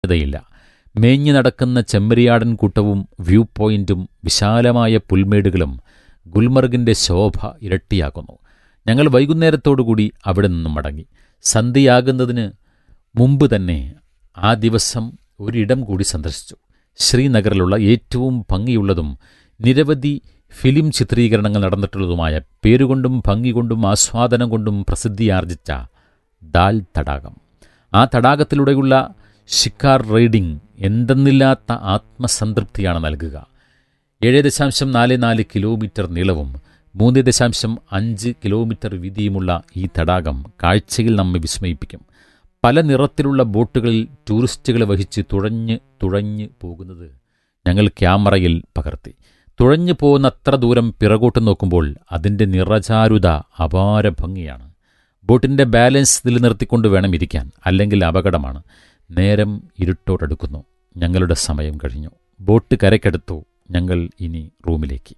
തയില്ല മേഞ്ഞു നടക്കുന്ന ചെമ്മരിയാടൻ കൂട്ടവും വ്യൂ പോയിന്റും വിശാലമായ പുൽമേടുകളും ഗുൽമർഗിന്റെ ശോഭ ഇരട്ടിയാക്കുന്നു ഞങ്ങൾ വൈകുന്നേരത്തോടുകൂടി അവിടെ നിന്നും മടങ്ങി സന്ധ്യയാകുന്നതിന് മുമ്പ് തന്നെ ആ ദിവസം ഒരിടം കൂടി സന്ദർശിച്ചു ശ്രീനഗറിലുള്ള ഏറ്റവും ഭംഗിയുള്ളതും നിരവധി ഫിലിം ചിത്രീകരണങ്ങൾ നടന്നിട്ടുള്ളതുമായ പേരുകൊണ്ടും ഭംഗി കൊണ്ടും ആസ്വാദനം കൊണ്ടും പ്രസിദ്ധിയാർജിച്ച ദാൽ തടാകം ആ തടാകത്തിലൂടെയുള്ള ഷിക്കാർ റൈഡിംഗ് എന്തെന്നില്ലാത്ത ആത്മസംതൃപ്തിയാണ് നൽകുക ഏഴ് ദശാംശം നാല് നാല് കിലോമീറ്റർ നീളവും മൂന്ന് ദശാംശം അഞ്ച് കിലോമീറ്റർ വീതിയുമുള്ള ഈ തടാകം കാഴ്ചയിൽ നമ്മെ വിസ്മയിപ്പിക്കും പല നിറത്തിലുള്ള ബോട്ടുകളിൽ ടൂറിസ്റ്റുകളെ വഹിച്ച് തുഴഞ്ഞ് തുഴഞ്ഞ് പോകുന്നത് ഞങ്ങൾ ക്യാമറയിൽ പകർത്തി തുഴഞ്ഞു പോകുന്ന അത്ര ദൂരം പിറകോട്ട് നോക്കുമ്പോൾ അതിൻ്റെ നിറചാരുത അപാര ഭംഗിയാണ് ബോട്ടിൻ്റെ ബാലൻസ് നിലനിർത്തിക്കൊണ്ട് വേണം ഇരിക്കാൻ അല്ലെങ്കിൽ അപകടമാണ് നേരം ഇരുട്ടോടടുക്കുന്നു ഞങ്ങളുടെ സമയം കഴിഞ്ഞു ബോട്ട് കരയ്ക്കടുത്തു ഞങ്ങൾ ഇനി റൂമിലേക്ക്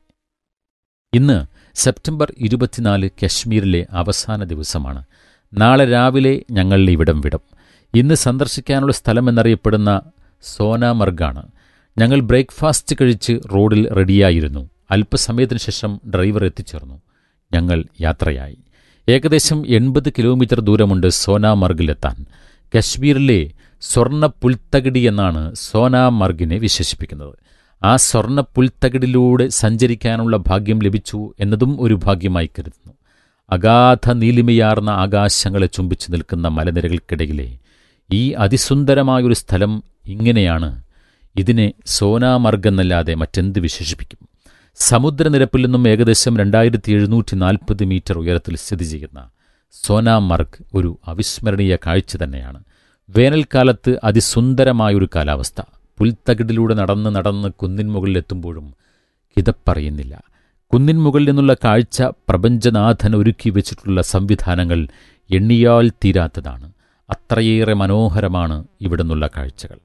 ഇന്ന് സെപ്റ്റംബർ ഇരുപത്തിനാല് കശ്മീരിലെ അവസാന ദിവസമാണ് നാളെ രാവിലെ ഞങ്ങൾ ഇവിടം വിടും ഇന്ന് സന്ദർശിക്കാനുള്ള സ്ഥലമെന്നറിയപ്പെടുന്ന സോനാമർഗാണ് ഞങ്ങൾ ബ്രേക്ക്ഫാസ്റ്റ് കഴിച്ച് റോഡിൽ റെഡിയായിരുന്നു അല്പസമയത്തിനു ശേഷം ഡ്രൈവർ എത്തിച്ചേർന്നു ഞങ്ങൾ യാത്രയായി ഏകദേശം എൺപത് കിലോമീറ്റർ ദൂരമുണ്ട് സോനാമർഗിലെത്താൻ കശ്മീരിലെ സ്വർണ്ണ പുൽത്തകിടി എന്നാണ് സോനാമർഗിനെ വിശേഷിപ്പിക്കുന്നത് ആ സ്വർണ്ണ പുൽത്തകിടിലൂടെ സഞ്ചരിക്കാനുള്ള ഭാഗ്യം ലഭിച്ചു എന്നതും ഒരു ഭാഗ്യമായി കരുതുന്നു അഗാധ നീലിമയാർന്ന ആകാശങ്ങളെ ചുംബിച്ചു നിൽക്കുന്ന മലനിരകൾക്കിടയിലെ ഈ അതിസുന്ദരമായൊരു സ്ഥലം ഇങ്ങനെയാണ് ഇതിനെ സോനാമർഗെന്നല്ലാതെ മറ്റെന്ത് വിശേഷിപ്പിക്കും സമുദ്രനിരപ്പിൽ നിന്നും ഏകദേശം രണ്ടായിരത്തി എഴുന്നൂറ്റി നാൽപ്പത് മീറ്റർ ഉയരത്തിൽ സ്ഥിതി ചെയ്യുന്ന സോനാമർഗ് ഒരു അവിസ്മരണീയ കാഴ്ച തന്നെയാണ് വേനൽക്കാലത്ത് അതിസുന്ദരമായൊരു കാലാവസ്ഥ പുൽത്തകിടിലൂടെ നടന്ന് നടന്ന് കുന്നിൻ മുകളിലെത്തുമ്പോഴും കിതപ്പറിയുന്നില്ല കുന്നിൻ മുകളിൽ നിന്നുള്ള കാഴ്ച പ്രപഞ്ചനാഥൻ ഒരുക്കി വെച്ചിട്ടുള്ള സംവിധാനങ്ങൾ എണ്ണിയാൽ തീരാത്തതാണ് അത്രയേറെ മനോഹരമാണ് ഇവിടെ നിന്നുള്ള കാഴ്ചകൾ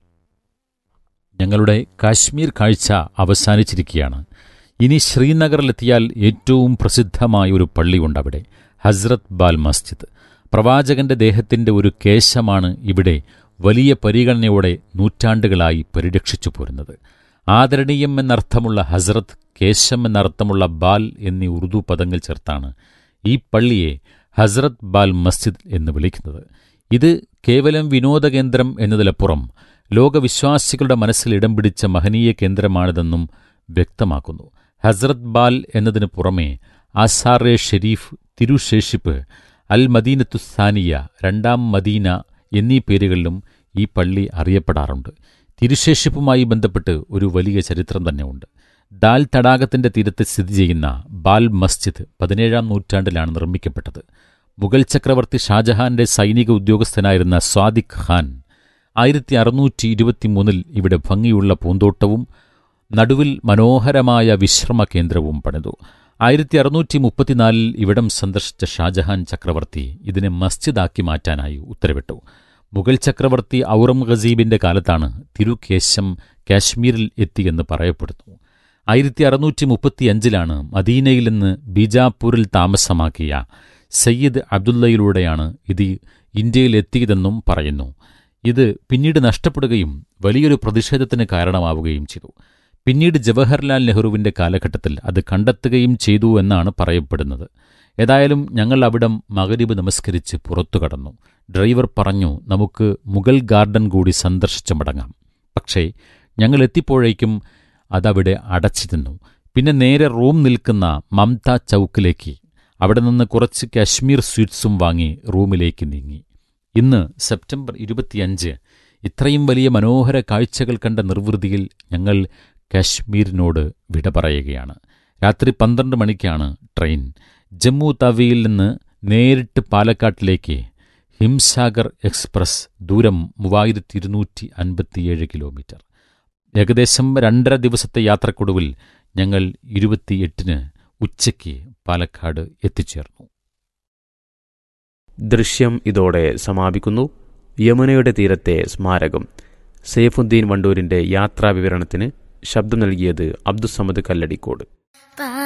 ഞങ്ങളുടെ കാശ്മീർ കാഴ്ച അവസാനിച്ചിരിക്കുകയാണ് ഇനി ശ്രീനഗറിലെത്തിയാൽ ഏറ്റവും പ്രസിദ്ധമായ ഒരു പള്ളിയുണ്ട് അവിടെ ഹസ്രത് ബാൽ മസ്ജിദ് പ്രവാചകന്റെ ദേഹത്തിന്റെ ഒരു കേശമാണ് ഇവിടെ വലിയ പരിഗണനയോടെ നൂറ്റാണ്ടുകളായി പരിരക്ഷിച്ചു പോരുന്നത് ആദരണീയം എന്നർത്ഥമുള്ള ഹസ്രത്ത് കേശം എന്നർത്ഥമുള്ള ബാൽ എന്നീ ഉറുദു പദങ്ങൾ ചേർത്താണ് ഈ പള്ളിയെ ഹസ്രത് ബാൽ മസ്ജിദ് എന്ന് വിളിക്കുന്നത് ഇത് കേവലം വിനോദകേന്ദ്രം എന്നതിലപ്പുറം ലോകവിശ്വാസികളുടെ മനസ്സിൽ ഇടം പിടിച്ച മഹനീയ കേന്ദ്രമാണിതെന്നും വ്യക്തമാക്കുന്നു ഹസ്രത് ബാൽ എന്നതിനു പുറമെ ആസാറെ ഷെരീഫ് തിരുശേഷിപ്പ് അൽ മദീനത്തുസാനിയ രണ്ടാം മദീന എന്നീ പേരുകളിലും ഈ പള്ളി അറിയപ്പെടാറുണ്ട് തിരുശേഷിപ്പുമായി ബന്ധപ്പെട്ട് ഒരു വലിയ ചരിത്രം തന്നെയുണ്ട് ദാൽ തടാകത്തിന്റെ തീരത്ത് സ്ഥിതി ചെയ്യുന്ന ബാൽ മസ്ജിദ് പതിനേഴാം നൂറ്റാണ്ടിലാണ് നിർമ്മിക്കപ്പെട്ടത് മുഗൾ ചക്രവർത്തി ഷാജഹാന്റെ സൈനിക ഉദ്യോഗസ്ഥനായിരുന്ന സ്വാദിഖ് ഖാൻ ആയിരത്തി അറുന്നൂറ്റി ഇരുപത്തിമൂന്നിൽ ഇവിടെ ഭംഗിയുള്ള പൂന്തോട്ടവും നടുവിൽ മനോഹരമായ വിശ്രമ കേന്ദ്രവും പണിതു ആയിരത്തി അറുന്നൂറ്റി മുപ്പത്തിനാലിൽ ഇവിടം സന്ദർശിച്ച ഷാജഹാൻ ചക്രവർത്തി ഇതിനെ മസ്ജിദാക്കി മാറ്റാനായി ഉത്തരവിട്ടു മുഗൾ ചക്രവർത്തി ഔറംഗസീബിന്റെ കാലത്താണ് തിരുകേശം കാശ്മീരിൽ എത്തിയെന്ന് പറയപ്പെടുന്നു ആയിരത്തി അറുന്നൂറ്റി മുപ്പത്തിയഞ്ചിലാണ് മദീനയിൽ നിന്ന് ബീജാപൂരിൽ താമസമാക്കിയ സയ്യിദ് അബ്ദുള്ളയിലൂടെയാണ് ഇത് ഇന്ത്യയിൽ എത്തിയതെന്നും പറയുന്നു ഇത് പിന്നീട് നഷ്ടപ്പെടുകയും വലിയൊരു പ്രതിഷേധത്തിന് കാരണമാവുകയും ചെയ്തു പിന്നീട് ജവഹർലാൽ നെഹ്റുവിന്റെ കാലഘട്ടത്തിൽ അത് കണ്ടെത്തുകയും ചെയ്തു എന്നാണ് പറയപ്പെടുന്നത് ഏതായാലും ഞങ്ങൾ അവിടം മകരീബ് നമസ്കരിച്ച് പുറത്തു കടന്നു ഡ്രൈവർ പറഞ്ഞു നമുക്ക് മുഗൾ ഗാർഡൻ കൂടി സന്ദർശിച്ചു മടങ്ങാം പക്ഷേ ഞങ്ങൾ എത്തിപ്പോഴേക്കും അതവിടെ അടച്ചിരുന്നു പിന്നെ നേരെ റൂം നിൽക്കുന്ന മംത ചൌക്കിലേക്ക് അവിടെ നിന്ന് കുറച്ച് കാശ്മീർ സ്വീറ്റ്സും വാങ്ങി റൂമിലേക്ക് നീങ്ങി ഇന്ന് സെപ്റ്റംബർ ഇരുപത്തിയഞ്ച് ഇത്രയും വലിയ മനോഹര കാഴ്ചകൾ കണ്ട നിർവൃതിയിൽ ഞങ്ങൾ കാശ്മീരിനോട് വിട പറയുകയാണ് രാത്രി പന്ത്രണ്ട് മണിക്കാണ് ട്രെയിൻ ജമ്മു തവിയിൽ നിന്ന് നേരിട്ട് പാലക്കാട്ടിലേക്ക് ഹിംസാഗർ എക്സ്പ്രസ് ദൂരം മൂവായിരത്തി ഇരുന്നൂറ്റി അൻപത്തിയേഴ് കിലോമീറ്റർ ഏകദേശം രണ്ടര ദിവസത്തെ യാത്രക്കൊടുവിൽ ഞങ്ങൾ ഇരുപത്തിയെട്ടിന് ഉച്ചയ്ക്ക് പാലക്കാട് എത്തിച്ചേർന്നു ദൃശ്യം ഇതോടെ സമാപിക്കുന്നു യമുനയുടെ തീരത്തെ സ്മാരകം സൈഫുദ്ദീൻ വണ്ടൂരിന്റെ യാത്രാ വിവരണത്തിന് ശബ്ദം നൽകിയത് അബ്ദുസമദ് കല്ലടിക്കോട്